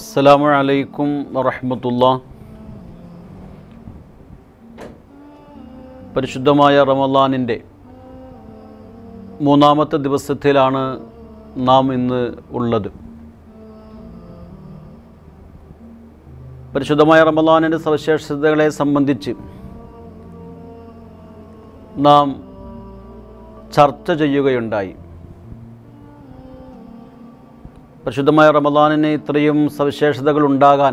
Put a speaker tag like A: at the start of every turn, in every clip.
A: അസ്സലാമു അലൈക്കും വറഹമത്തുള്ള പരിശുദ്ധമായ റമലാനിൻ്റെ മൂന്നാമത്തെ ദിവസത്തിലാണ് നാം ഇന്ന് ഉള്ളത് പരിശുദ്ധമായ റമലാനിൻ്റെ സവിശേഷതകളെ സംബന്ധിച്ച് നാം ചർച്ച ചെയ്യുകയുണ്ടായി പരിശുദ്ധമായ റമദാനിന് ഇത്രയും സവിശേഷതകൾ ഉണ്ടാകാൻ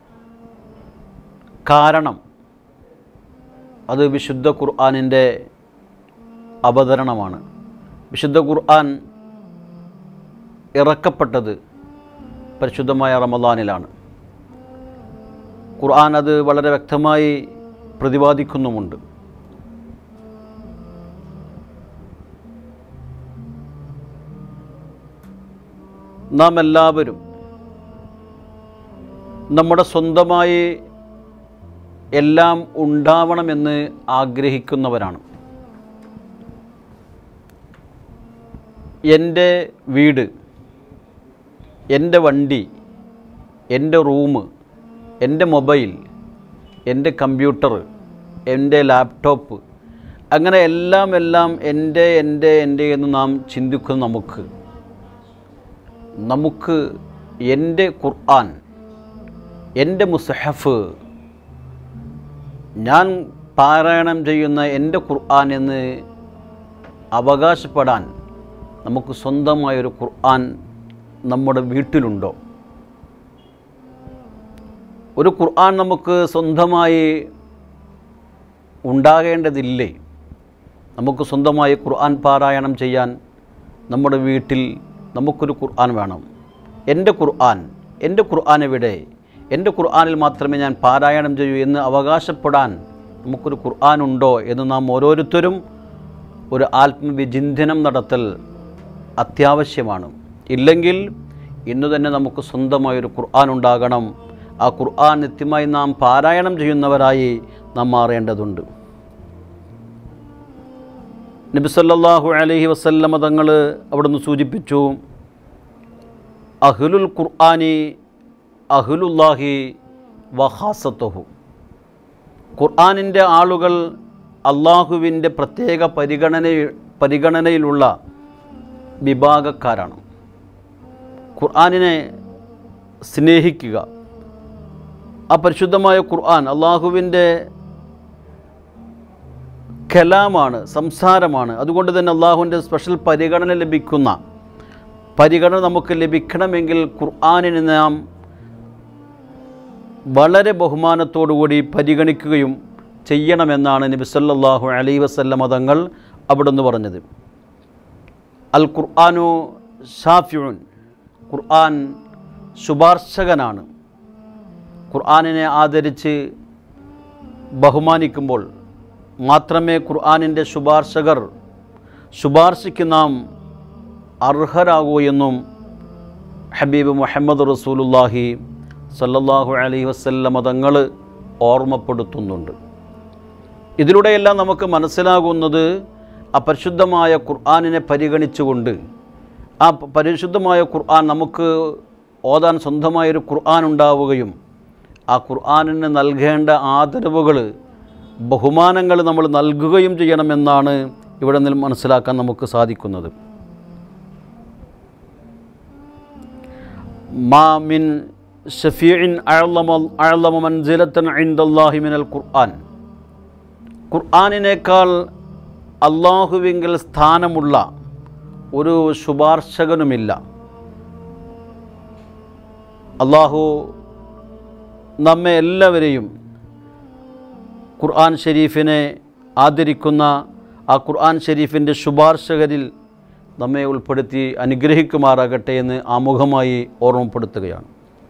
A: കാരണം അത് വിശുദ്ധ ഖുർആാനിൻ്റെ അവതരണമാണ് വിശുദ്ധ ഖുർആൻ ഇറക്കപ്പെട്ടത് പരിശുദ്ധമായ റമദാനിലാണ് ഖുർആൻ അത് വളരെ വ്യക്തമായി പ്രതിപാദിക്കുന്നുമുണ്ട് നാം എല്ലാവരും നമ്മുടെ സ്വന്തമായി എല്ലാം ഉണ്ടാവണമെന്ന് ആഗ്രഹിക്കുന്നവരാണ് എൻ്റെ വീട് എൻ്റെ വണ്ടി എൻ്റെ റൂം എൻ്റെ മൊബൈൽ എൻ്റെ കമ്പ്യൂട്ടർ എൻ്റെ ലാപ്ടോപ്പ് അങ്ങനെ എല്ലാം എല്ലാം എൻ്റെ എൻ്റെ എൻ്റെ എന്ന് നാം ചിന്തിക്കുന്ന നമുക്ക് നമുക്ക് എൻ്റെ ഖുർആൻ എൻ്റെ മുസഹഫ് ഞാൻ പാരായണം ചെയ്യുന്ന എൻ്റെ ഖുർആൻ എന്ന് അവകാശപ്പെടാൻ നമുക്ക് സ്വന്തമായൊരു ഖുർആൻ നമ്മുടെ വീട്ടിലുണ്ടോ ഒരു ഖുർആൻ നമുക്ക് സ്വന്തമായി ഉണ്ടാകേണ്ടതില്ലേ നമുക്ക് സ്വന്തമായി ഖുർആൻ പാരായണം ചെയ്യാൻ നമ്മുടെ വീട്ടിൽ നമുക്കൊരു ഖുർആൻ വേണം എൻ്റെ ഖുർആൻ എൻ്റെ ഖുർആൻ എവിടെ എൻ്റെ ഖുർആനിൽ മാത്രമേ ഞാൻ പാരായണം ചെയ്യൂ എന്ന് അവകാശപ്പെടാൻ നമുക്കൊരു ഖുർആൻ ഉണ്ടോ എന്ന് നാം ഓരോരുത്തരും ഒരു ആത്മവിചിന്തനം നടത്തൽ അത്യാവശ്യമാണ് ഇല്ലെങ്കിൽ ഇന്നു തന്നെ നമുക്ക് സ്വന്തമായൊരു ഖുർആൻ ഉണ്ടാകണം ആ ഖുർആൻ നിത്യമായി നാം പാരായണം ചെയ്യുന്നവരായി നാം മാറേണ്ടതുണ്ട് നബി സല്ലല്ലാഹു അലൈഹി വസല്ലമ തങ്ങൾ അവിടുന്ന് സൂചിപ്പിച്ചു അഹ്ലുൽ ഖുർആനി അഹ്ലുല്ലാഹി വഹാസത്തുഹു ഖുർആനിൻ്റെ ആളുകൾ അള്ളാഹുവിൻ്റെ പ്രത്യേക പരിഗണന പരിഗണനയിലുള്ള വിഭാഗക്കാരാണ് ഖുർആനിനെ സ്നേഹിക്കുക ആ പരിശുദ്ധമായ ഖുർആൻ അള്ളാഹുവിൻ്റെ കലാമാണ് സംസാരമാണ് അതുകൊണ്ട് തന്നെ അള്ളാഹുവിൻ്റെ സ്പെഷ്യൽ പരിഗണന ലഭിക്കുന്ന പരിഗണന നമുക്ക് ലഭിക്കണമെങ്കിൽ ഖുർആാനിനെ നാം വളരെ ബഹുമാനത്തോടുകൂടി പരിഗണിക്കുകയും ചെയ്യണമെന്നാണ് നബി സല്ലല്ലാഹു അലൈഹി വസല്ലം മതങ്ങൾ അവിടുന്ന് പറഞ്ഞത് അൽ ഖുർആാനു ഷാഫിയുൻ ഖുർആൻ ശുപാർശകനാണ് ഖുർആാനിനെ ആദരിച്ച് ബഹുമാനിക്കുമ്പോൾ മാത്രമേ ഖുർആാനിൻ്റെ ശുപാർശകർ ശുപാർശയ്ക്ക് നാം അർഹരാകൂ എന്നും ഹബീബ് മുഹമ്മദ് റസൂലുല്ലാഹി സല്ലല്ലാഹു അലൈഹി വസല്ലമ തങ്ങൾ ഓർമ്മപ്പെടുത്തുന്നുണ്ട് ഇതിലൂടെയെല്ലാം നമുക്ക് മനസ്സിലാകുന്നത് അപരിശുദ്ധമായ ഖുർആാനിനെ പരിഗണിച്ചുകൊണ്ട് ആ പരിശുദ്ധമായ ഖുർആൻ നമുക്ക് ഓതാൻ സ്വന്തമായൊരു ഖുർആൻ ഉണ്ടാവുകയും ആ ഖുർആാനിന് നൽകേണ്ട ആദരവുകൾ ബഹുമാനങ്ങൾ നമ്മൾ നൽകുകയും ചെയ്യണമെന്നാണ് ഇവിടെ നിന്ന് മനസ്സിലാക്കാൻ നമുക്ക് സാധിക്കുന്നത് മാ മിൻ ഷഫീഇൻ അഴലമ അഴലമ മൻസിലത്തൻ ഐന്ദല്ലാഹി മിനൽ ഖുർആൻ ഖുർആാനിനേക്കാൾ അള്ളാഹുവിങ്കിൽ സ്ഥാനമുള്ള ഒരു ശുപാർശകനുമില്ല അള്ളാഹു നമ്മെ എല്ലാവരെയും ഖുർആൻ ഷരീഫിനെ ആദരിക്കുന്ന ആ ഖുർആൻ ഷരീഫിൻ്റെ ശുപാർശകരിൽ നമ്മെ ഉൾപ്പെടുത്തി അനുഗ്രഹിക്കുമാറാകട്ടെ എന്ന് ആമുഖമായി ഓർമ്മപ്പെടുത്തുകയാണ്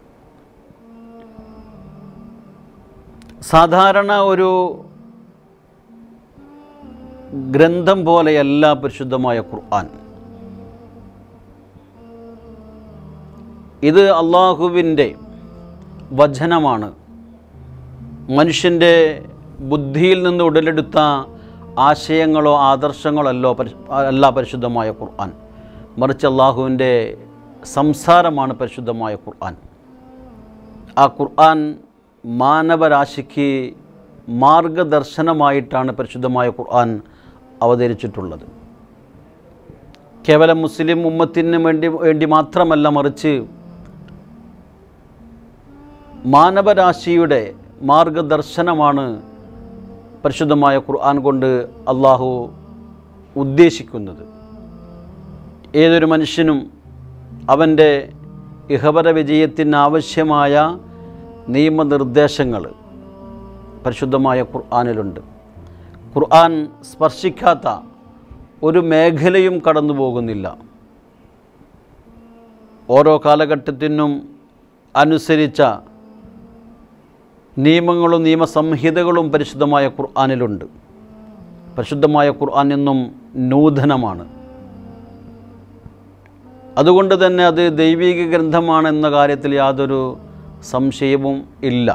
A: സാധാരണ ഒരു ഗ്രന്ഥം പോലെയല്ല പരിശുദ്ധമായ ഖുർആൻ ഇത് അള്ളാഹുവിൻ്റെ വചനമാണ് മനുഷ്യൻ്റെ ബുദ്ധിയിൽ നിന്ന് ഉടലെടുത്ത ആശയങ്ങളോ ആദർശങ്ങളല്ലോ പരിശു അല്ല പരിശുദ്ധമായ ഖുർആൻ മറിച്ച് അള്ളാഹുവിൻ്റെ സംസാരമാണ് പരിശുദ്ധമായ ഖുർആൻ ആ ഖുർആൻ മാനവരാശിക്ക് മാർഗദർശനമായിട്ടാണ് പരിശുദ്ധമായ ഖുർആൻ അവതരിച്ചിട്ടുള്ളത് കേവലം മുസ്ലിം ഉമ്മത്തിന് വേണ്ടി വേണ്ടി മാത്രമല്ല മറിച്ച് മാനവരാശിയുടെ മാർഗദർശനമാണ് പരിശുദ്ധമായ ഖുർആൻ കൊണ്ട് അള്ളാഹു ഉദ്ദേശിക്കുന്നത് ഏതൊരു മനുഷ്യനും അവൻ്റെ ഇഹപര വിജയത്തിന് ആവശ്യമായ നിയമനിർദ്ദേശങ്ങൾ പരിശുദ്ധമായ ഖുർആാനിലുണ്ട് ഖുർആൻ സ്പർശിക്കാത്ത ഒരു മേഖലയും കടന്നു പോകുന്നില്ല ഓരോ കാലഘട്ടത്തിനും അനുസരിച്ച നിയമങ്ങളും നിയമസംഹിതകളും പരിശുദ്ധമായ ഖുർആാനിലുണ്ട് പരിശുദ്ധമായ ഖുർആൻ എന്നും നൂതനമാണ് അതുകൊണ്ട് തന്നെ അത് ദൈവിക ഗ്രന്ഥമാണ് എന്ന കാര്യത്തിൽ യാതൊരു സംശയവും ഇല്ല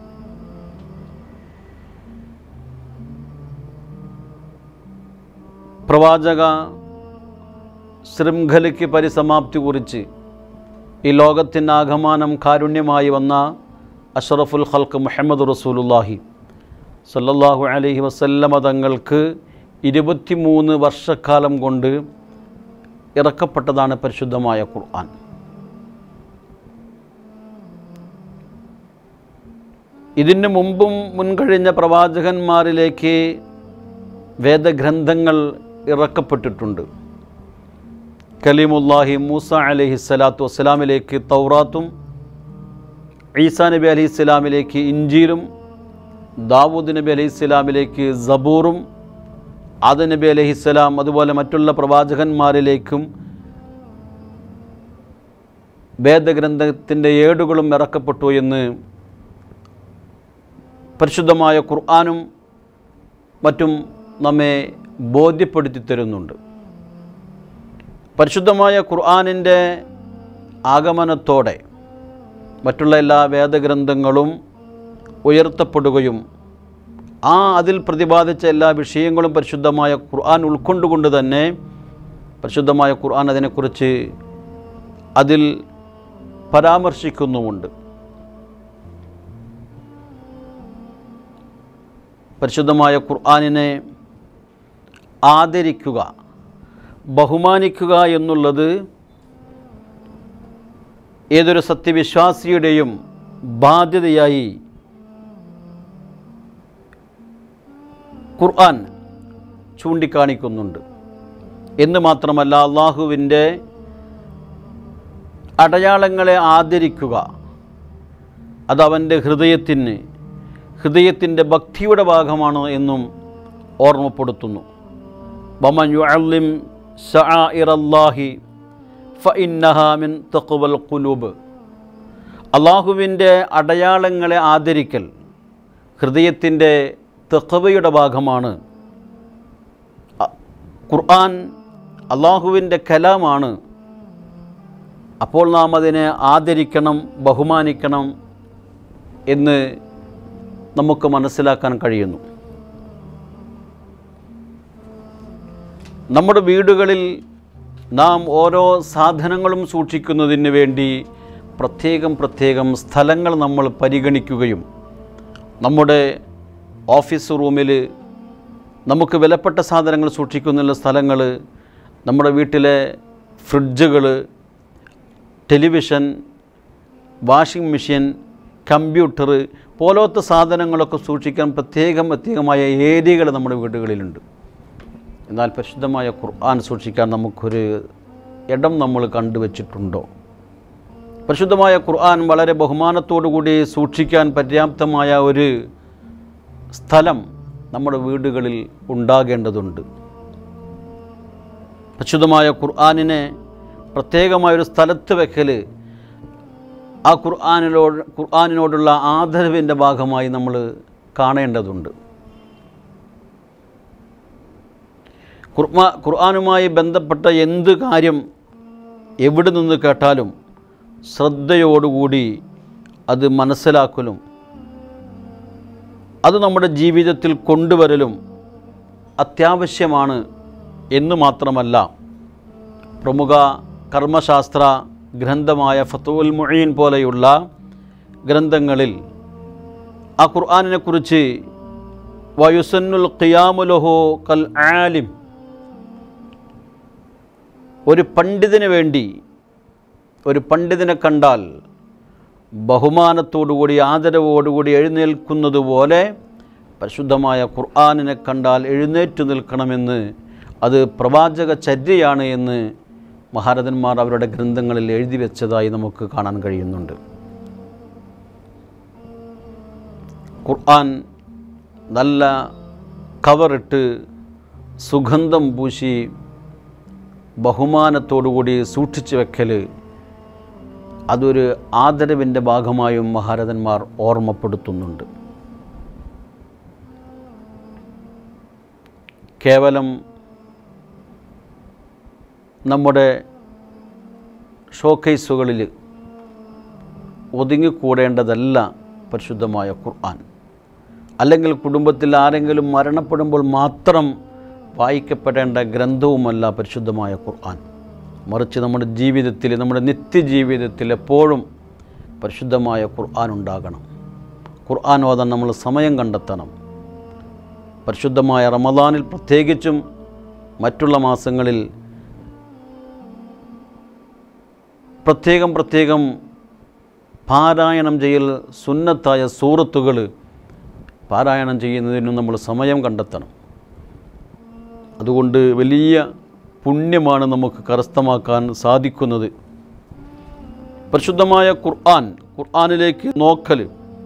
A: പ്രവാചക ശൃംഖലയ്ക്ക് പരിസമാപ്തി കുറിച്ച് ഈ ലോകത്തിൻ്റെ ആഗമാനം കാരുണ്യമായി വന്ന അഷറഫുൽ ഖൽക്ക് മുഹമ്മദ് റസൂലുല്ലാഹി സല്ലല്ലാഹു അലൈഹി വസല്ലമ തങ്ങൾക്ക് ഇരുപത്തിമൂന്ന് വർഷക്കാലം കൊണ്ട് ഇറക്കപ്പെട്ടതാണ് പരിശുദ്ധമായ ഖുർആൻ ഇതിന് മുമ്പും മുൻകഴിഞ്ഞ പ്രവാചകന്മാരിലേക്ക് വേദഗ്രന്ഥങ്ങൾ ഇറക്കപ്പെട്ടിട്ടുണ്ട് കലീമുല്ലാഹി മൂസ അലഹി സ്വലാത്തു വസ്സലാമിലേക്ക് തൗറാത്തും ഈസാ നബി അലി ഇസ്ലാമിലേക്ക് ഇഞ്ചീലും ദാവൂദ് നബി അലൈഹി ഇസ്ലാമിലേക്ക് സബൂറും ആദ നബി അലൈഹി ഇസ്ലാം അതുപോലെ മറ്റുള്ള പ്രവാചകന്മാരിലേക്കും വേദഗ്രന്ഥത്തിൻ്റെ ഏടുകളും ഇറക്കപ്പെട്ടു എന്ന് പരിശുദ്ധമായ ഖുർആാനും മറ്റും നമ്മെ ബോധ്യപ്പെടുത്തി തരുന്നുണ്ട് പരിശുദ്ധമായ ഖുർആാനിൻ്റെ ആഗമനത്തോടെ മറ്റുള്ള എല്ലാ വേദഗ്രന്ഥങ്ങളും ഉയർത്തപ്പെടുകയും ആ അതിൽ പ്രതിപാദിച്ച എല്ലാ വിഷയങ്ങളും പരിശുദ്ധമായ ഖുർആൻ ഉൾക്കൊണ്ടുകൊണ്ട് തന്നെ പരിശുദ്ധമായ ഖുർആൻ അതിനെക്കുറിച്ച് അതിൽ പരാമർശിക്കുന്നുമുണ്ട് പരിശുദ്ധമായ ഖുർആനിനെ ആദരിക്കുക ബഹുമാനിക്കുക എന്നുള്ളത് ഏതൊരു സത്യവിശ്വാസിയുടെയും ബാധ്യതയായി ഖുർആൻ ചൂണ്ടിക്കാണിക്കുന്നുണ്ട് എന്ന് മാത്രമല്ല അള്ളാഹുവിൻ്റെ അടയാളങ്ങളെ ആദരിക്കുക അത് അവൻ്റെ ഹൃദയത്തിന് ഹൃദയത്തിൻ്റെ ഭക്തിയുടെ ഭാഗമാണ് എന്നും ഓർമ്മപ്പെടുത്തുന്നു വമൻ യുഅല്ലിം ശആഇറല്ലാഹി ഫഇന്നഹാ മിൻ തഖ്വൽ ഖുലൂബ് അള്ളാഹുവിൻ്റെ അടയാളങ്ങളെ ആദരിക്കൽ ഹൃദയത്തിൻ്റെ തെക്കവയുടെ ഭാഗമാണ് അ- ഖുർആൻ അള്ളാഹുവിൻ്റെ കലാമാണ് അപ്പോൾ നാം അതിനെ ആദരിക്കണം ബഹുമാനിക്കണം എന്ന് നമുക്ക് മനസ്സിലാക്കാൻ കഴിയുന്നു നമ്മുടെ വീടുകളിൽ നാം ഓരോ സാധനങ്ങളും സൂക്ഷിക്കുന്നതിന് വേണ്ടി പ്രത്യേകം പ്രത്യേകം സ്ഥലങ്ങൾ നമ്മൾ പരിഗണിക്കുകയും നമ്മുടെ ഓഫീസ് റൂമിൽ നമുക്ക് വിലപ്പെട്ട സാധനങ്ങൾ സൂക്ഷിക്കുന്നുള്ള സ്ഥലങ്ങൾ നമ്മുടെ വീട്ടിലെ ഫ്രിഡ്ജുകൾ ടെലിവിഷൻ വാഷിംഗ് മെഷീൻ കമ്പ്യൂട്ടർ പോലത്തെ സാധനങ്ങളൊക്കെ സൂക്ഷിക്കാൻ പ്രത്യേകം പ്രത്യേകമായ ഏരിയകൾ നമ്മുടെ വീടുകളിലുണ്ട് എന്നാൽ പരിശുദ്ധമായ ഖുർആൻ സൂക്ഷിക്കാൻ നമുക്കൊരു ഇടം നമ്മൾ കണ്ടുവച്ചിട്ടുണ്ടോ പരിശുദ്ധമായ ഖുർആൻ വളരെ ബഹുമാനത്തോടു കൂടി സൂക്ഷിക്കാൻ പര്യാപ്തമായ ഒരു സ്ഥലം നമ്മുടെ വീടുകളിൽ ഉണ്ടാകേണ്ടതുണ്ട് പരിശുദ്ധമായ ഖുർആനിനെ പ്രത്യേകമായൊരു സ്ഥലത്ത് വെക്കൽ ആ ഖുർആാനിലോട് ഖുർആാനിനോടുള്ള ആദരവിൻ്റെ ഭാഗമായി നമ്മൾ കാണേണ്ടതുണ്ട് ഖുർആ ഖുർആാനുമായി ബന്ധപ്പെട്ട എന്ത് കാര്യം എവിടെ നിന്ന് കേട്ടാലും ശ്രദ്ധയോടുകൂടി അത് മനസ്സിലാക്കലും അത് നമ്മുടെ ജീവിതത്തിൽ കൊണ്ടുവരലും അത്യാവശ്യമാണ് എന്ന് മാത്രമല്ല പ്രമുഖ കർമ്മശാസ്ത്ര ഗ്രന്ഥമായ ഫത്തുൽ മുഈൻ പോലെയുള്ള ഗ്രന്ഥങ്ങളിൽ ആ ഖുർആാനിനെ കുറിച്ച് വയുസന്നുൽ ഖിയാമുലഹോ കൽ ആലിം ഒരു പണ്ഡിതന് വേണ്ടി ഒരു പണ്ഡിതനെ കണ്ടാൽ ബഹുമാനത്തോടുകൂടി ആദരവോടുകൂടി എഴുന്നേൽക്കുന്നത് പോലെ പരിശുദ്ധമായ ഖുർആാനിനെ കണ്ടാൽ എഴുന്നേറ്റ് നിൽക്കണമെന്ന് അത് പ്രവാചക ചര്യയാണ് എന്ന് മഹാരഥന്മാർ അവരുടെ ഗ്രന്ഥങ്ങളിൽ എഴുതി വെച്ചതായി നമുക്ക് കാണാൻ കഴിയുന്നുണ്ട് ഖുർആൻ നല്ല കവറിട്ട് സുഗന്ധം പൂശി ബഹുമാനത്തോടുകൂടി സൂക്ഷിച്ചു വെക്കൽ അതൊരു ആദരവിൻ്റെ ഭാഗമായും മഹാരഥന്മാർ ഓർമ്മപ്പെടുത്തുന്നുണ്ട് കേവലം നമ്മുടെ ഷോക്കേസുകളിൽ ഒതുങ്ങിക്കൂടേണ്ടതല്ല പരിശുദ്ധമായ ഖുർആൻ അല്ലെങ്കിൽ കുടുംബത്തിൽ ആരെങ്കിലും മരണപ്പെടുമ്പോൾ മാത്രം വായിക്കപ്പെടേണ്ട ഗ്രന്ഥവുമല്ല പരിശുദ്ധമായ ഖുർആൻ മറിച്ച് നമ്മുടെ ജീവിതത്തിൽ നമ്മുടെ നിത്യജീവിതത്തിൽ എപ്പോഴും പരിശുദ്ധമായ ഖുർആൻ ഉണ്ടാകണം ഖുർആൻ ഓതാൻ നമ്മൾ സമയം കണ്ടെത്തണം പരിശുദ്ധമായ റമദാനിൽ പ്രത്യേകിച്ചും മറ്റുള്ള മാസങ്ങളിൽ പ്രത്യേകം പ്രത്യേകം പാരായണം ചെയ്യൽ സുന്നത്തായ സൂറത്തുകൾ പാരായണം ചെയ്യുന്നതിനും നമ്മൾ സമയം കണ്ടെത്തണം അതുകൊണ്ട് വലിയ പുണ്യമാണ് നമുക്ക് കരസ്ഥമാക്കാൻ സാധിക്കുന്നത് പരിശുദ്ധമായ ഖുർആൻ ഖുർആനിലേക്ക് നോക്കൽ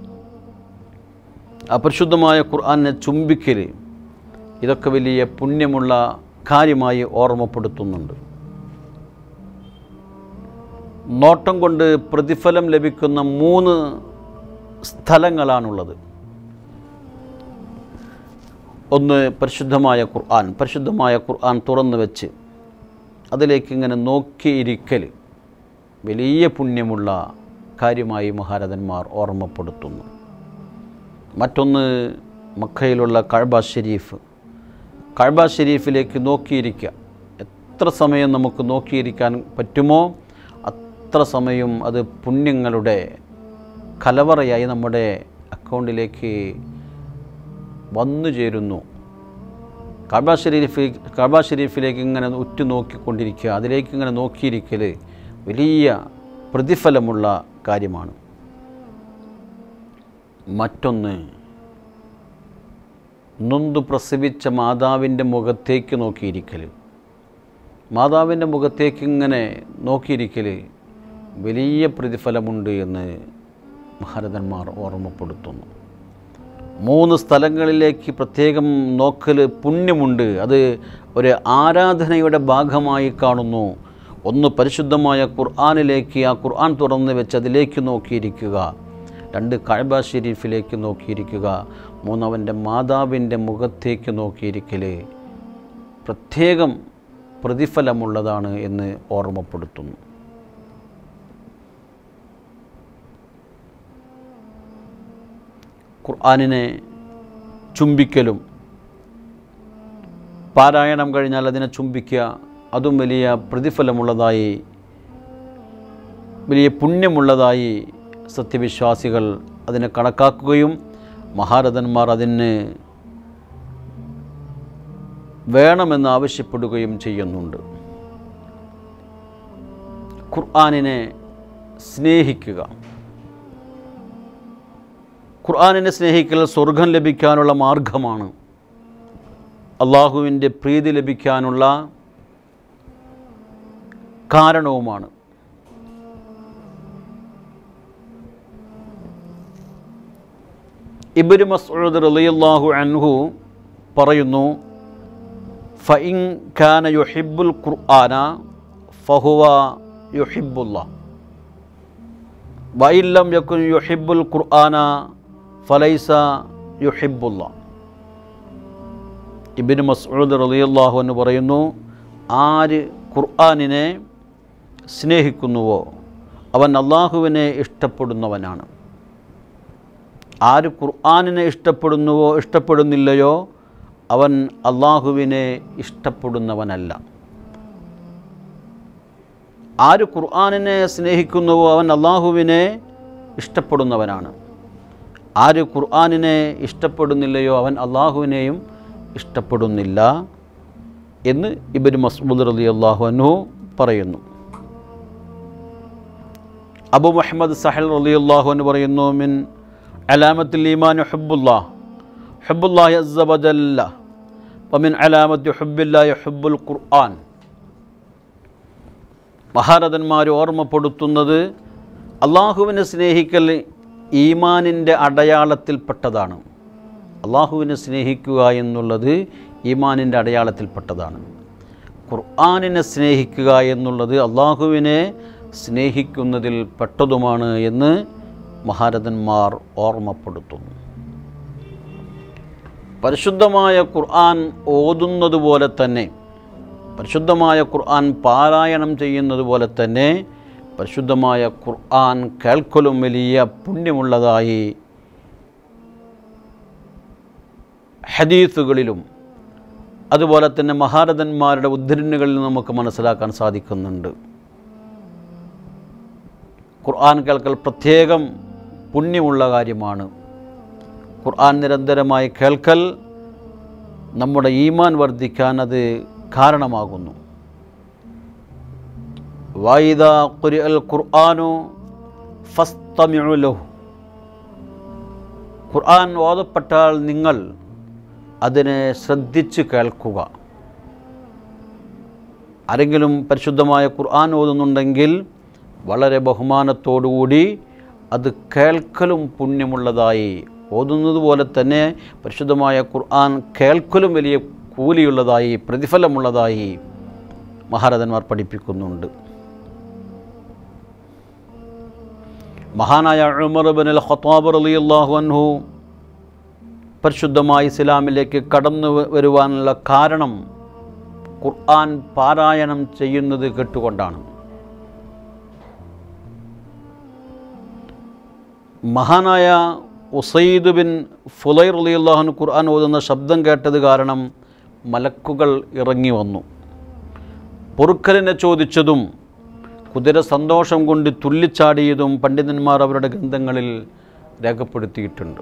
A: അപരിശുദ്ധമായ ഖുർആനെ ചുംബിക്കൽ ഇതൊക്കെ വലിയ പുണ്യമുള്ള കാര്യമായി ഓർമ്മപ്പെടുത്തുന്നുണ്ട് നോട്ടം കൊണ്ട് പ്രതിഫലം ലഭിക്കുന്ന മൂന്ന് സ്ഥലങ്ങളാണുള്ളത് ഒന്ന് പരിശുദ്ധമായ ഖുർആൻ പരിശുദ്ധമായ ഖുർആൻ തുറന്നു വെച്ച് അതിലേക്ക് ഇങ്ങനെ നോക്കിയിരിക്കൽ വലിയ പുണ്യമുള്ള കാര്യമായി മഹാരഥന്മാർ ഓർമ്മപ്പെടുത്തുന്നു മറ്റൊന്ന് മക്കയിലുള്ള കഴബ ഷെരീഫ് കഴബ ഷെരീഫിലേക്ക് നോക്കിയിരിക്കുക എത്ര സമയം നമുക്ക് നോക്കിയിരിക്കാൻ പറ്റുമോ അത്ര സമയം അത് പുണ്യങ്ങളുടെ കലവറയായി നമ്മുടെ അക്കൗണ്ടിലേക്ക് വന്നു ചേരുന്നു കബ ഷെരീഫ് കബ ഷെരീഫിലേക്ക് ഇങ്ങനെ ഉറ്റുനോക്കിക്കൊണ്ടിരിക്കുക അതിലേക്ക് ഇങ്ങനെ നോക്കിയിരിക്കൽ വലിയ പ്രതിഫലമുള്ള കാര്യമാണ് മറ്റൊന്ന് നൊന്തു പ്രസവിച്ച മാതാവിൻ്റെ മുഖത്തേക്ക് നോക്കിയിരിക്കൽ മാതാവിൻ്റെ മുഖത്തേക്ക് ഇങ്ങനെ നോക്കിയിരിക്കൽ വലിയ പ്രതിഫലമുണ്ട് എന്ന് മഹാരഥന്മാർ ഓർമ്മപ്പെടുത്തുന്നു മൂന്ന് സ്ഥലങ്ങളിലേക്ക് പ്രത്യേകം നോക്കൽ പുണ്യമുണ്ട് അത് ഒരു ആരാധനയുടെ ഭാഗമായി കാണുന്നു ഒന്ന് പരിശുദ്ധമായ ഖുർആാനിലേക്ക് ആ ഖുർആൻ തുറന്ന് വെച്ച് അതിലേക്ക് നോക്കിയിരിക്കുക രണ്ട് കഴബ ഷെരീഫിലേക്ക് നോക്കിയിരിക്കുക മൂന്നവൻ്റെ മാതാവിൻ്റെ മുഖത്തേക്ക് നോക്കിയിരിക്കൽ പ്രത്യേകം പ്രതിഫലമുള്ളതാണ് എന്ന് ഓർമ്മപ്പെടുത്തുന്നു ഖുർആാനിനെ ചുംബിക്കലും പാരായണം കഴിഞ്ഞാൽ അതിനെ ചുംബിക്കുക അതും വലിയ പ്രതിഫലമുള്ളതായി വലിയ പുണ്യമുള്ളതായി സത്യവിശ്വാസികൾ അതിനെ കണക്കാക്കുകയും മഹാരഥന്മാർ അതിന് വേണമെന്ന് ആവശ്യപ്പെടുകയും ചെയ്യുന്നുണ്ട് ഖുർആാനിനെ സ്നേഹിക്കുക ഖുർആാനിനെ സ്നേഹിക്കൽ സ്വർഗം ലഭിക്കാനുള്ള മാർഗമാണ് അള്ളാഹുവിൻ്റെ പ്രീതി ലഭിക്കാനുള്ള കാരണവുമാണ് ഇബിന് മസ്ഊദ് റളിയല്ലാഹു അൻഹു പറയുന്നു ഫഇൻ കാന യുഹിബ്ബുൽ ഖുർആന ഫഹുവ യുഹിബ്ബുല്ലാ വഇല്ലം യകുൻ യുഹിബ്ബുൽ ഖുർആന ഫലൈസ യുഹിബ്ബുല്ലാ ഇബിന് മസ്ഊദ് റളിയല്ലാഹു എന്ന് പറയുന്നു ആര് ഖുർആനിനെ സ്നേഹിക്കുന്നുവോ അവൻ അള്ളാഹുവിനെ ഇഷ്ടപ്പെടുന്നവനാണ് ആര് ഖുർആനിനെ ഇഷ്ടപ്പെടുന്നുവോ ഇഷ്ടപ്പെടുന്നില്ലയോ അവൻ അള്ളാഹുവിനെ ഇഷ്ടപ്പെടുന്നവനല്ല ആര് ഖുർആനിനെ സ്നേഹിക്കുന്നുവോ അവൻ അള്ളാഹുവിനെ ഇഷ്ടപ്പെടുന്നവനാണ് ആര് ഖുർആാനിനെ ഇഷ്ടപ്പെടുന്നില്ലയോ അവൻ അള്ളാഹുവിനെയും ഇഷ്ടപ്പെടുന്നില്ല എന്ന് ഇബൻ മസ്മൂദ് റലി അള്ളാഹു അനു പറയുന്നു അബു മുഹമ്മദ് സഹൽ റലി അള്ളാഹു എന്ന് പറയുന്നു മിൻ അലാമത്തിൽ ഈമാൻ ഹുബുല്ലാ ഹുബുല്ലാഹി അസ്സബജല്ല വമിൻ അലാമത്തി ഹുബില്ലാഹി ഹുബുൽ ഖുർആൻ മഹാരഥന്മാർ ഓർമ്മപ്പെടുത്തുന്നത് അള്ളാഹുവിനെ സ്നേഹിക്കൽ ഈമാനിൻ്റെ അടയാളത്തിൽപ്പെട്ടതാണ് അള്ളാഹുവിനെ സ്നേഹിക്കുക എന്നുള്ളത് ഈമാനിൻ്റെ അടയാളത്തിൽപ്പെട്ടതാണ് ഖുർആാനിനെ സ്നേഹിക്കുക എന്നുള്ളത് അള്ളാഹുവിനെ സ്നേഹിക്കുന്നതിൽ പെട്ടതുമാണ് എന്ന് മഹാരഥന്മാർ ഓർമ്മപ്പെടുത്തുന്നു പരിശുദ്ധമായ ഖുർആൻ ഓതുന്നത് പോലെ തന്നെ പരിശുദ്ധമായ ഖുർആൻ പാരായണം ചെയ്യുന്നത് പോലെ തന്നെ പരിശുദ്ധമായ ഖുർആൻ കേൾക്കലും വലിയ പുണ്യമുള്ളതായി ഹദീസുകളിലും അതുപോലെ തന്നെ മഹാരഥന്മാരുടെ ഉദ്ധരണികളിൽ നമുക്ക് മനസ്സിലാക്കാൻ സാധിക്കുന്നുണ്ട് ഖുർആൻ കേൾക്കൽ പ്രത്യേകം പുണ്യമുള്ള കാര്യമാണ് ഖുർആൻ നിരന്തരമായി കേൾക്കൽ നമ്മുടെ ഈമാൻ വർദ്ധിക്കാൻ അത് കാരണമാകുന്നു വൈദ ഖുരി അൽ ഖുർആാനു ഫസ്തമിഉലഹു ഖുർആൻ ഓതപ്പെട്ടാൽ നിങ്ങൾ അതിനെ ശ്രദ്ധിച്ച് കേൾക്കുക ആരെങ്കിലും പരിശുദ്ധമായ ഖുർആൻ ഓതുന്നുണ്ടെങ്കിൽ വളരെ ബഹുമാനത്തോടുകൂടി അത് കേൾക്കലും പുണ്യമുള്ളതായി ഓതുന്നത് പോലെ തന്നെ പരിശുദ്ധമായ ഖുർആൻ കേൾക്കലും വലിയ കൂലിയുള്ളതായി പ്രതിഫലമുള്ളതായി മഹാരഥന്മാർ പഠിപ്പിക്കുന്നുണ്ട് മഹാനായ ഉമർ ബിൻ അൽ ഖത്താബ് റളിയല്ലാഹു അൻഹു പരിശുദ്ധമായ ഇസ്ലാമിലേക്ക് കടന്നു വരുവാനുള്ള കാരണം ഖുർആൻ പാരായണം ചെയ്യുന്നത് കേട്ടുകൊണ്ടാണ് മഹാനായ ഉസൈദ് ബിൻ ഫുലൈർ അലിയുള്ളാഹുൻ ഖുർആൻ ഓതുന്ന ശബ്ദം കേട്ടത് കാരണം മലക്കുകൾ ഇറങ്ങി വന്നു പൊറുക്കലിനെ ചോദിച്ചതും കുതിര സന്തോഷം കൊണ്ട് തുള്ളിച്ചാടിയതും പണ്ഡിതന്മാർ അവരുടെ ഗ്രന്ഥങ്ങളിൽ രേഖപ്പെടുത്തിയിട്ടുണ്ട്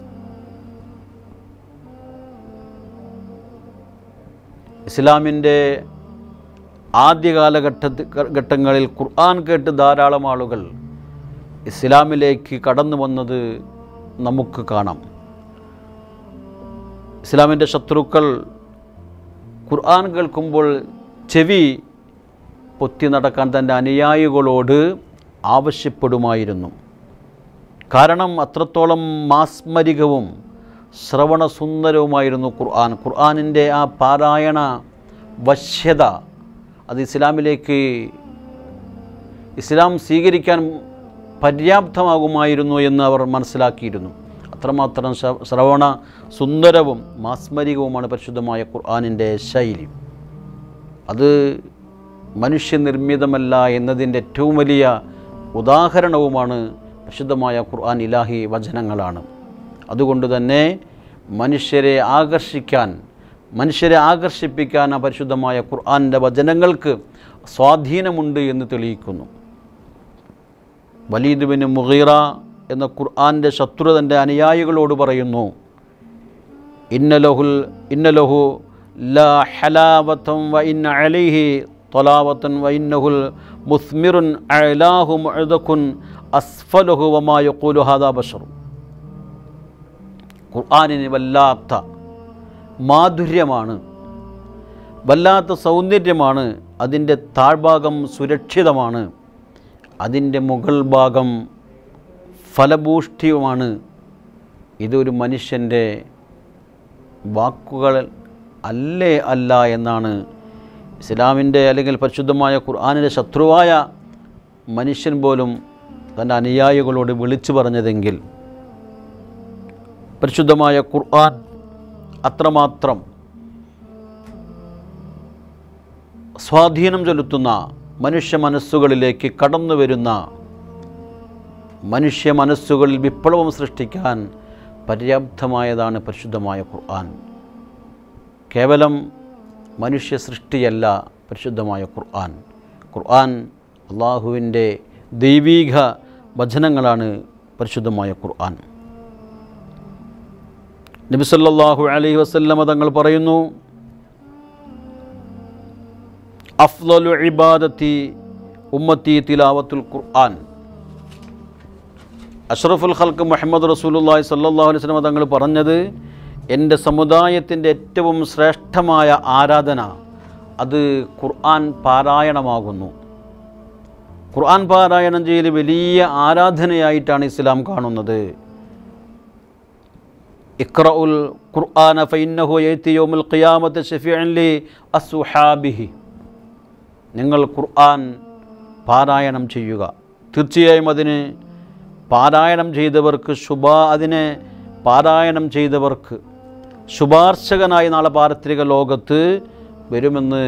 A: ഇസ്ലാമിൻ്റെ ആദ്യ കാലഘട്ടത്തിൽ ഘട്ടങ്ങളിൽ ഖുർആൻ കേട്ട് ധാരാളം ആളുകൾ ഇസ്ലാമിലേക്ക് കടന്നു വന്നത് നമുക്ക് കാണാം ഇസ്ലാമിൻ്റെ ശത്രുക്കൾ ഖുർആൻ കേൾക്കുമ്പോൾ ചെവി പൊത്തി നടക്കാൻ തൻ്റെ അനുയായികളോട് ആവശ്യപ്പെടുമായിരുന്നു കാരണം അത്രത്തോളം മാസ്മരികവും ശ്രവണസുന്ദരവുമായിരുന്നു ഖുർആൻ ഖുർആനിൻ്റെ ആ പാരായണ വശ്യത അത് ഇസ്ലാമിലേക്ക് ഇസ്ലാം സ്വീകരിക്കാൻ പര്യാപ്തമാകുമായിരുന്നു എന്ന് അവർ മനസ്സിലാക്കിയിരുന്നു അത്രമാത്രം ശ്ര- ശ്രവണ സുന്ദരവും മാസ്മരികവുമാണ് പരിശുദ്ധമായ ഖുർആനിൻ്റെ ശൈലി അത് മനുഷ്യനിർമ്മിതമല്ല എന്നതിൻ്റെ ഏറ്റവും വലിയ ഉദാഹരണവുമാണ് പരിശുദ്ധമായ ഖുർആൻ ഇലാഹി വചനങ്ങളാണ് അതുകൊണ്ട് തന്നെ മനുഷ്യരെ ആകർഷിക്കാൻ മനുഷ്യരെ ആകർഷിപ്പിക്കാൻ ആ പരിശുദ്ധമായ ഖുർആൻ്റെ വചനങ്ങൾക്ക് സ്വാധീനമുണ്ട് എന്ന് തെളിയിക്കുന്നു വലീദ് ബിൻ മുഗീറ എന്ന ഖുർആൻ്റെ ശത്രു തൻ്റെ അനുയായികളോട് പറയുന്നു ഇന്നലഹുൽ ഇന്നലഹു ലാ ഹലാവത്തം വ ഇന്ന അലൈഹി തൊലാവത്തൻ വ ഇന്നഹുൽ മുസ്മിറുൻ അലാഹു മുഅദഖുൻ അസ്ഫലഹു വമാ യഖൂലു ഹാദാ ബഷർ ഖുർആനിന് വല്ലാത്ത മാധുര്യമാണ് വല്ലാത്ത സൗന്ദര്യമാണ് അതിൻ്റെ താഴ്ഭാഗം സുരക്ഷിതമാണ് അതിൻ്റെ മുകൾ ഭാഗം ഫലഭൂഷ്ഠിയുമാണ് ഇതൊരു മനുഷ്യൻ്റെ വാക്കുകൾ അല്ലേ അല്ല എന്നാണ് ഇസ്ലാമിൻ്റെ അല്ലെങ്കിൽ പരിശുദ്ധമായ ഖുർആാനിൻ്റെ ശത്രുവായ മനുഷ്യൻ പോലും തൻ്റെ അനുയായികളോട് വിളിച്ചു പറഞ്ഞതെങ്കിൽ പരിശുദ്ധമായ ഖുർആൻ അത്രമാത്രം സ്വാധീനം ചെലുത്തുന്ന മനുഷ്യ മനസ്സുകളിലേക്ക് കടന്നു വരുന്ന മനുഷ്യ മനസ്സുകളിൽ വിപ്ലവം സൃഷ്ടിക്കാൻ പര്യാപ്തമായതാണ് പരിശുദ്ധമായ ഖുർആൻ കേവലം മനുഷ്യ സൃഷ്ടിയല്ല പരിശുദ്ധമായ ഖുർആൻ ഖുർആൻ അള്ളാഹുവിൻ്റെ ദൈവീക വചനങ്ങളാണ് പരിശുദ്ധമായ ഖുർആൻ നബി സല്ലല്ലാഹു അലൈഹി വസല്ലമ തങ്ങൾ പറയുന്നു അഫ്ലലു ഇബാദത്തി ഉമ്മത്തി തിലാവത്തുൽ ഖുർആൻ അഷ്റഫുൽ ഖൽക്ക് മുഹമ്മദ് റസൂലുള്ളാഹി സ്വല്ലല്ലാഹു അലൈഹി വസല്ലമ തങ്ങൾ പറഞ്ഞത് എൻ്റെ സമുദായത്തിൻ്റെ ഏറ്റവും ശ്രേഷ്ഠമായ ആരാധന അത് ഖുർആൻ പാരായണമാകുന്നു ഖുർആൻ പാരായണം ചെയ്യൽ വലിയ ആരാധനയായിട്ടാണ് ഇസ്ലാം കാണുന്നത് ഇക്രഉൽ ഖുർആന ഫൈന്നഹു യഅതി യൗമുൽ ഖിയാമത്തി ഷഫീഅൻ ലി അസ്ഹാബിഹി നിങ്ങൾ ഖുർആൻ പാരായണം ചെയ്യുക തീർച്ചയായും അതിന് പാരായണം ചെയ്തവർക്ക് ശുഭ അതിനെ പാരായണം ചെയ്തവർക്ക് ശുപാർശകനായി നാളെ പാരത്രിക ലോകത്ത് വരുമെന്ന്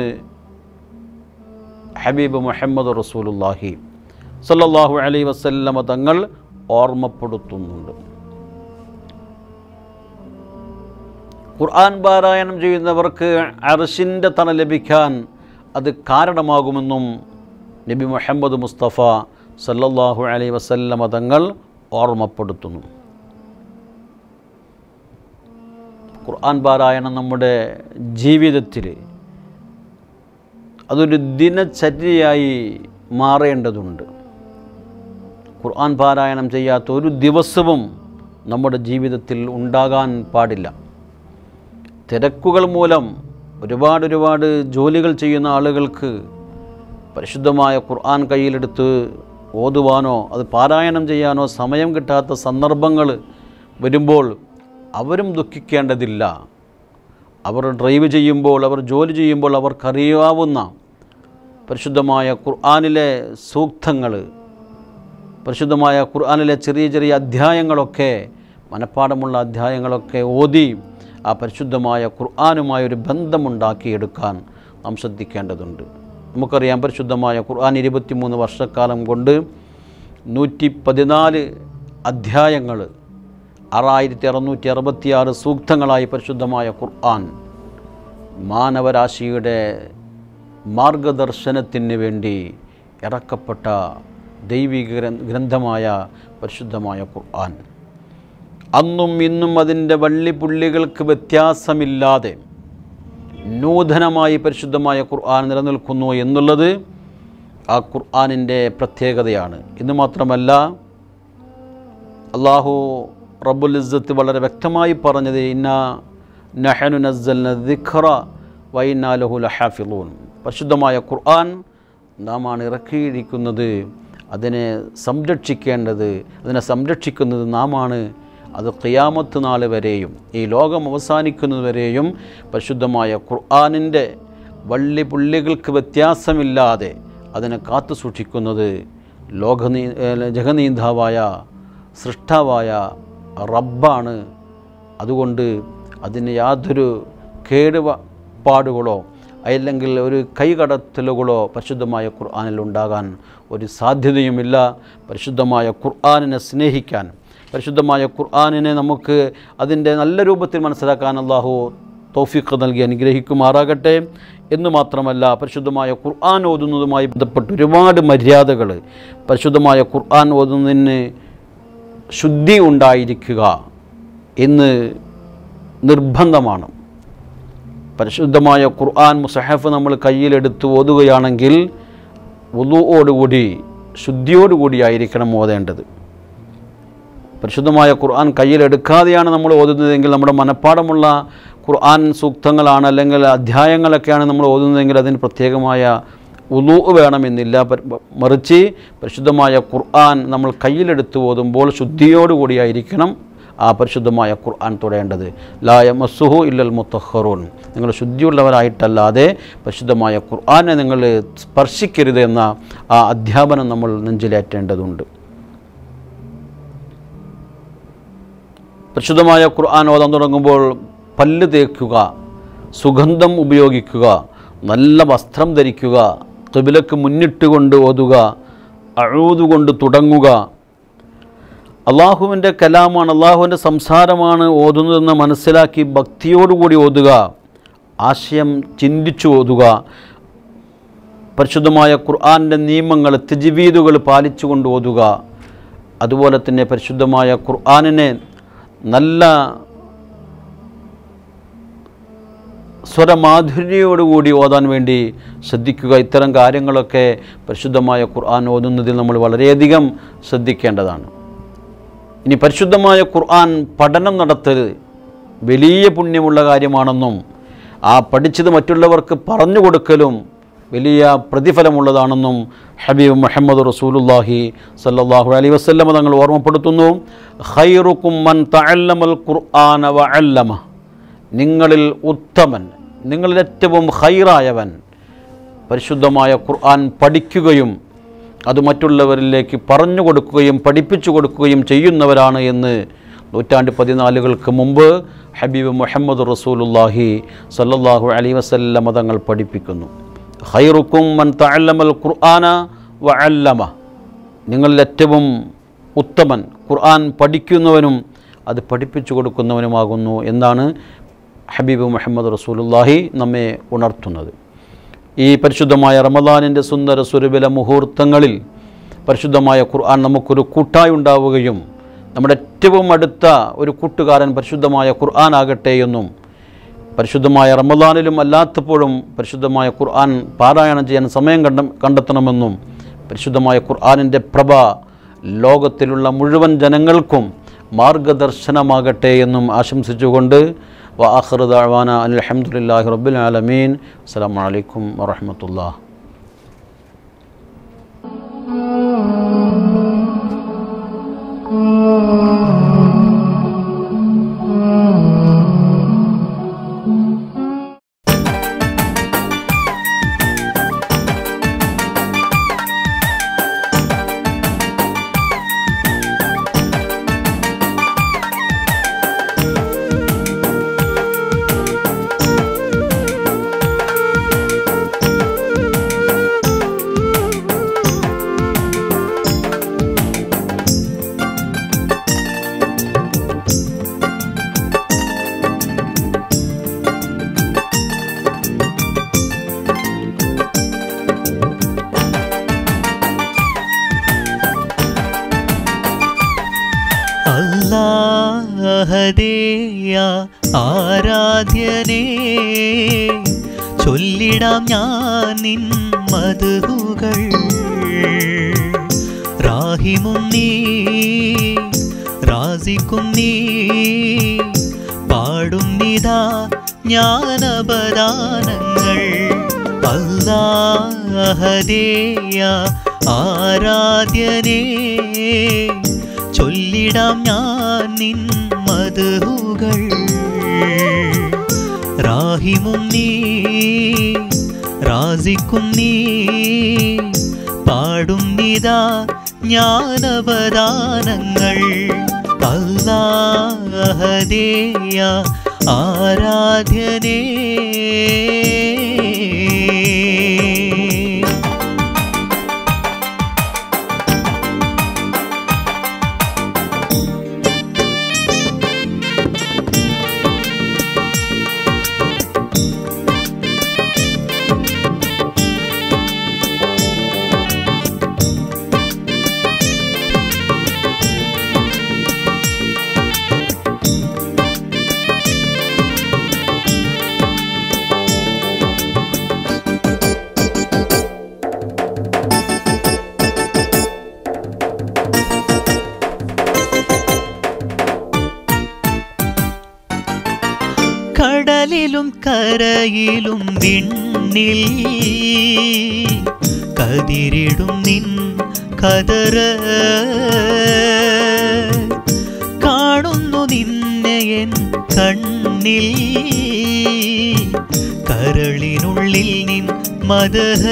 A: ഹബീബ് മുഹമ്മദ് റസൂലുല്ലാഹി സല്ലല്ലാഹു അലൈഹി വസല്ലമ തങ്ങൾ ഓർമ്മപ്പെടുത്തുന്നുണ്ട് ഖുർആൻ പാരായണം ചെയ്യുന്നവർക്ക് അർഷിൻ്റെ തണ ലഭിക്കാൻ അത് കാരണമാകുമെന്നും നബി മുഹമ്മദ് മുസ്തഫ സല്ലല്ലാഹു അലൈഹി വസല്ലമ തങ്ങൾ ഓർമ്മപ്പെടുത്തുന്നു ഖുർആൻ പാരായണം നമ്മുടെ ജീവിതത്തിൽ അതൊരു ദിനചര്യയായി മാറേണ്ടതുണ്ട് ഖുർആൻ പാരായണം ചെയ്യാത്ത ഒരു ദിവസവും നമ്മുടെ ജീവിതത്തിൽ ഉണ്ടാകാൻ പാടില്ല തിരക്കുകൾ മൂലം ഒരുപാട് ഒരുപാട് ജോലികൾ ചെയ്യുന്ന ആളുകൾക്ക് പരിശുദ്ധമായ ഖുർആൻ കയ്യിലെടുത്ത് ഓതുവാനോ അത് പാരായണം ചെയ്യാനോ സമയം കിട്ടാത്ത സന്ദർഭങ്ങൾ വരുമ്പോൾ അവരും ദുഃഖിക്കേണ്ടതില്ല അവർ ഡ്രൈവ് ചെയ്യുമ്പോൾ അവർ ജോലി ചെയ്യുമ്പോൾ അവർക്കറിയാവുന്ന പരിശുദ്ധമായ ഖുർആനിലെ സൂക്തങ്ങൾ പരിശുദ്ധമായ ഖുർആനിലെ ചെറിയ ചെറിയ അധ്യായങ്ങളൊക്കെ മനഃപ്പാടമുള്ള അധ്യായങ്ങളൊക്കെ ഓതി ആ പരിശുദ്ധമായ ഖുർആനുമായ ഒരു ബന്ധമുണ്ടാക്കിയെടുക്കാൻ നാം ശ്രദ്ധിക്കേണ്ടതുണ്ട് നമുക്കറിയാം പരിശുദ്ധമായ ഖുർആൻ ഇരുപത്തിമൂന്ന് വർഷക്കാലം കൊണ്ട് നൂറ്റി പതിനാല് അധ്യായങ്ങൾ ആറായിരത്തി അറുന്നൂറ്റി അറുപത്തിയാറ് സൂക്തങ്ങളായി പരിശുദ്ധമായ ഖുർആൻ മാനവരാശിയുടെ മാർഗദർശനത്തിന് വേണ്ടി ഇറക്കപ്പെട്ട ദൈവിക ഗ്രന്ഥ- ഗ്രന്ഥമായ പരിശുദ്ധമായ ഖുർആൻ അന്നും ഇന്നും അതിൻ്റെ വള്ളിപുള്ളികൾക്ക് വ്യത്യാസമില്ലാതെ നൂതനമായി പരിശുദ്ധമായ ഖുർആൻ നിലനിൽക്കുന്നു എന്നുള്ളത് ആ ഖുർആനിൻ്റെ പ്രത്യേകതയാണ് ഇന്ന് മാത്രമല്ല അള്ളാഹു റബ്ബുൽ ഇസ്സത്ത് വളരെ വ്യക്തമായി പറഞ്ഞത് ഇന്ന നഹനു നസ്സൽന ദിഖ്റ വൈന്നാ ലഹു ലഹാഫിളൂൻ പരിശുദ്ധമായ ഖുർആൻ നാമാണ് ഇറക്കിയിരിക്കുന്നത് അതിനെ സംരക്ഷിക്കേണ്ടത് അതിനെ സംരക്ഷിക്കുന്നത് നാമാണ് അത് ഖിയാമത്ത് നാൾ വരെയും ഈ ലോകം അവസാനിക്കുന്നത് വരെയും പരിശുദ്ധമായ ഖുർആനിൻ്റെ വള്ളി പുള്ളികൾക്ക് വ്യത്യാസമില്ലാതെ അതിനെ കാത്തു സൂക്ഷിക്കുന്നത് ലോകനീ ഏ, ജഗനീന്താവായ സൃഷ്ടാവായ റബ്ബാണ് അതുകൊണ്ട് അതിന് യാതൊരു കേടുപാടുകളോ അല്ലെങ്കിൽ ഒരു കൈകടത്തലുകളോ പരിശുദ്ധമായ ഖുർആനിൽ ഉണ്ടാകാൻ ഒരു സാധ്യതയുമില്ല പരിശുദ്ധമായ ഖുർആനിനെ സ്നേഹിക്കാൻ പരിശുദ്ധമായ ഖുർആനിനെ നമുക്ക് അതിൻ്റെ നല്ല രൂപത്തിൽ മനസ്സിലാക്കാൻ അള്ളാഹു തൗഫീഖ് നൽകി അനുഗ്രഹിക്കുമാറാകട്ടെ എന്ന് മാത്രമല്ല പരിശുദ്ധമായ ഖുർആൻ ഓതുന്നതുമായി ബന്ധപ്പെട്ട് ഒരുപാട് മര്യാദകൾ പരിശുദ്ധമായ ഖുർആൻ ഓതുന്നതിന് ശുദ്ധി ഉണ്ടായിരിക്കുക എന്ന് നിർബന്ധമാണ് പരിശുദ്ധമായ ഖുർആൻ മുസഹഫ് നമ്മൾ കയ്യിലെടുത്ത് ഓതുകയാണെങ്കിൽ വുളുവോടുകൂടി ശുദ്ധിയോടുകൂടിയായിരിക്കണം ഓതേണ്ടത് പരിശുദ്ധമായ ഖുർആൻ കയ്യിലെടുക്കാതെയാണ് നമ്മൾ ഓതുന്നതെങ്കിൽ നമ്മുടെ മനഃപ്പാടമുള്ള ഖുർആൻ സൂക്തങ്ങളാണ് അല്ലെങ്കിൽ അധ്യായങ്ങളൊക്കെയാണ് നമ്മൾ ഓതുന്നതെങ്കിൽ അതിന് പ്രത്യേകമായ ഉലു വേണമെന്നില്ല പ- മറിച്ച് പരിശുദ്ധമായ ഖുർആൻ നമ്മൾ കയ്യിലെടുത്ത് ഓതുമ്പോൾ ശുദ്ധിയോടുകൂടിയായിരിക്കണം ആ പരിശുദ്ധമായ ഖുർആൻ തൊടേണ്ടത് ലായ മസുഹു ഇല്ലൽ മുത്തഹറൂൻ നിങ്ങൾ ശുദ്ധിയുള്ളവരായിട്ടല്ലാതെ പരിശുദ്ധമായ ഖുർആനെ നിങ്ങൾ സ്പർശിക്കരുത് എന്ന ആ അധ്യാപനം നമ്മൾ നെഞ്ചിലേറ്റേണ്ടതുണ്ട് പരിശുദ്ധമായ ഖുർആൻ ഓതാൻ തുടങ്ങുമ്പോൾ പല്ല് തേക്കുക സുഗന്ധം ഉപയോഗിക്കുക നല്ല വസ്ത്രം ധരിക്കുക കിബിലക്ക് മുന്നിട്ടുകൊണ്ട് ഓതുക അഴൂതുകൊണ്ട് തുടങ്ങുക അള്ളാഹുവിൻ്റെ കലാമാണ് അള്ളാഹുവിൻ്റെ സംസാരമാണ് ഓതുന്നതെന്ന് മനസ്സിലാക്കി ഭക്തിയോടുകൂടി ഓതുക ആശയം ചിന്തിച്ചു ഓതുക പരിശുദ്ധമായ ഖുർആൻ്റെ നിയമങ്ങൾ തെജിവീദുകൾ പാലിച്ചുകൊണ്ട് ഓതുക അതുപോലെ തന്നെ പരിശുദ്ധമായ ഖുർആാനിനെ നല്ല സ്വരമാധുര്യയോടുകൂടി ഓതാൻ വേണ്ടി ശ്രദ്ധിക്കുക ഇത്തരം കാര്യങ്ങളൊക്കെ പരിശുദ്ധമായ ഖുർആൻ ഓതുന്നതിൽ നമ്മൾ വളരെയധികം ശ്രദ്ധിക്കേണ്ടതാണ് ഇനി പരിശുദ്ധമായ ഖുർആൻ പഠനം നടത്തൽ വലിയ പുണ്യമുള്ള കാര്യമാണെന്നും ആ പഠിച്ചത് മറ്റുള്ളവർക്ക് പറഞ്ഞു കൊടുക്കലും വലിയ പ്രതിഫലമുള്ളതാണെന്നും ഹബീബ് മുഹമ്മദ് റസൂലുല്ലാഹി സല്ലല്ലാഹു അലൈഹി വസല്ലമ തങ്ങൾ ഓർമ്മപ്പെടുത്തുന്നു ഖൈറുക്കും മൻ തഅല്ലമൽ ഖുർആന വ അല്ലമ നിങ്ങളിൽ ഉത്തമൻ നിങ്ങളിൽ ഏറ്റവും ഖൈറായവൻ പരിശുദ്ധമായ ഖുർആൻ പഠിക്കുകയും അത് മറ്റുള്ളവരിലേക്ക് പറഞ്ഞു കൊടുക്കുകയും പഠിപ്പിച്ചു കൊടുക്കുകയും ചെയ്യുന്നവരാണ് എന്ന് നൂറ്റാണ്ട് പതിനാലുകൾക്ക് മുമ്പ് ഹബീബ് മുഹമ്മദ് റസൂലുല്ലാഹി സല്ലല്ലാഹു അലൈഹി വസല്ലമ തങ്ങൾ പഠിപ്പിക്കുന്നു ഖൈറുക്കും മൻ തഅല്ലമൽ ഖുർആന വ അല്ലമ നിങ്ങളിൽ ഏറ്റവും ഉത്തമൻ ഖുർആൻ പഠിക്കുന്നവനും അത് പഠിപ്പിച്ചു കൊടുക്കുന്നവനുമാകുന്നു എന്നാണ് ഹബീബ് മുഹമ്മദ് റസൂലുല്ലാഹി നമ്മെ ഉണർത്തുന്നത് ഈ പരിശുദ്ധമായ റമദാനിൻ്റെ സുന്ദര സുരബില മുഹൂർത്തങ്ങളിൽ പരിശുദ്ധമായ ഖുർആൻ നമുക്കൊരു കൂട്ടായി ഉണ്ടാവുകയും നമ്മുടെ ഏറ്റവും അടുത്ത ഒരു കൂട്ടുകാരൻ പരിശുദ്ധമായ ഖുർആൻ ആകട്ടെ എന്നും പരിശുദ്ധമായ റമദാനിലും അല്ലാത്തപ്പോഴും പരിശുദ്ധമായ ഖുർആൻ പാരായണം ചെയ്യാൻ സമയം കണ്ട കണ്ടെത്തണമെന്നും പരിശുദ്ധമായ ഖുർആനിൻ്റെ പ്രഭ ലോകത്തിലുള്ള മുഴുവൻ ജനങ്ങൾക്കും മാർഗദർശനമാകട്ടെ എന്നും ആശംസിച്ചുകൊണ്ട് വാഹൃ ദാവാന അലഹമുല്ലാഹി റബ്ബുൽ ആലമീൻ അസ്സാം വലൈക്കും വറഹമത്തുള്ള
B: അല്ലാഹദേയ ആരാധ്യനേ ചൊല്ലിടാം ഞാൻ നിൻ മധുകൾ റാഹിമും നീ റാസിക്കും നീ പാടും നിതാ ജ്ഞാനപദാനങ്ങൾ അല്ലാഹദേയ ആരാധ്യനേ ചൊല്ലിടാം ഞാൻ നിൻ മധുകൾ റാഹിമും നീ റാസിക്കും നീ പാടും നിതാ ജ്ഞാനപദാനങ്ങൾ അല്ലാഹദേയ ആരാധ്യനേ കടലിലും കരയിലും വിണ്ണിൽ കതിരിടും നിൻ കതറ കാണുന്നു നിന്നെ എൻ കണ്ണിൽ കരളിനുള്ളിൽ നിൻ മതഹ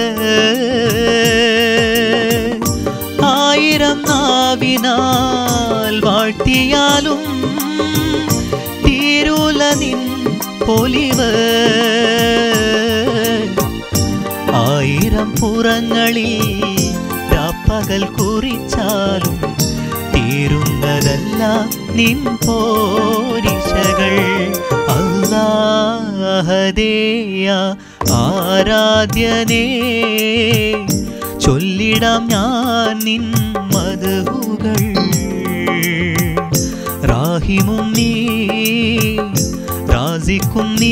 B: ആയിരം നാവിനാൽ വാഴ്ത്തിയാലും തീരൂല നിൻ പൊലിവ് ആയിരം പുറങ്ങളിൽ രാപ്പകൽ കുറിച്ചാലും തീരുന്നതല്ല നിൻ പോരിശകൾ അല്ലാഹദേയ ആരാധ്യനേ ചൊല്ലിടാം ഞാൻ നിൻ മധുകൾ റാഹിമും നീ റാസിക്കും നീ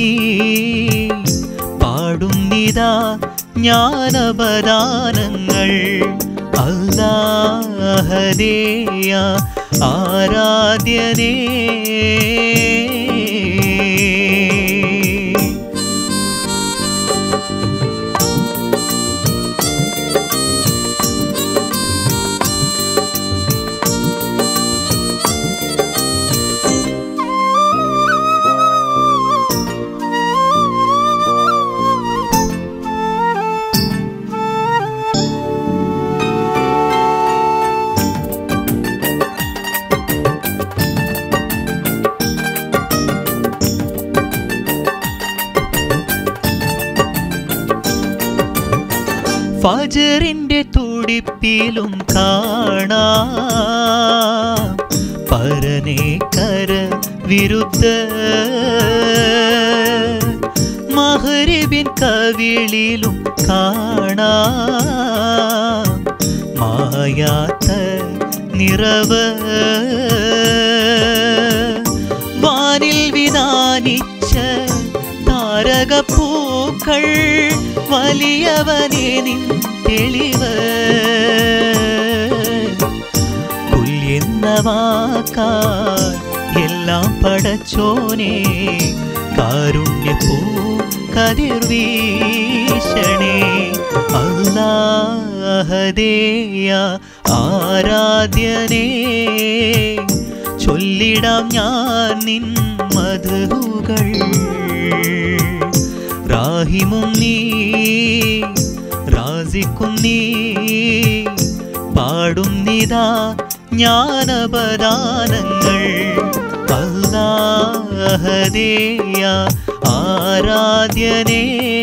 B: പാടുന്നിതാ ജ്ഞാനപദാനങ്ങൾ അല്ലാഹദേയ ആരാധ്യനേ ഫജറിന്റെ തുടിപ്പിലും കാണാം പരനെ കര വിരുദ്ധ മഹരിബിൻ കവിളിലും കാണാം മായാത്ത നിറവ് വാനിൽ വിധാനിച്ച താരകപ്പൂക്കൾ വലിയവനെ നിൻ തെളിവ് കുല്യെന്ന വാക്കാൽ എല്ലാം പടച്ചോനെ കാരുണ്യപ്പൂ കതിർവീശണേ അല്ലാഹദേയ ആരാധ്യനേ ചൊല്ലിടാം ഞാൻ നിൻ മധുകൾ റാഹിമും നീ റാസിക്കും നീ പാടുന്നിതാ ജ്ഞാനപദാനങ്ങൾ അല്ലാഹദേയ ആരാധ്യനേ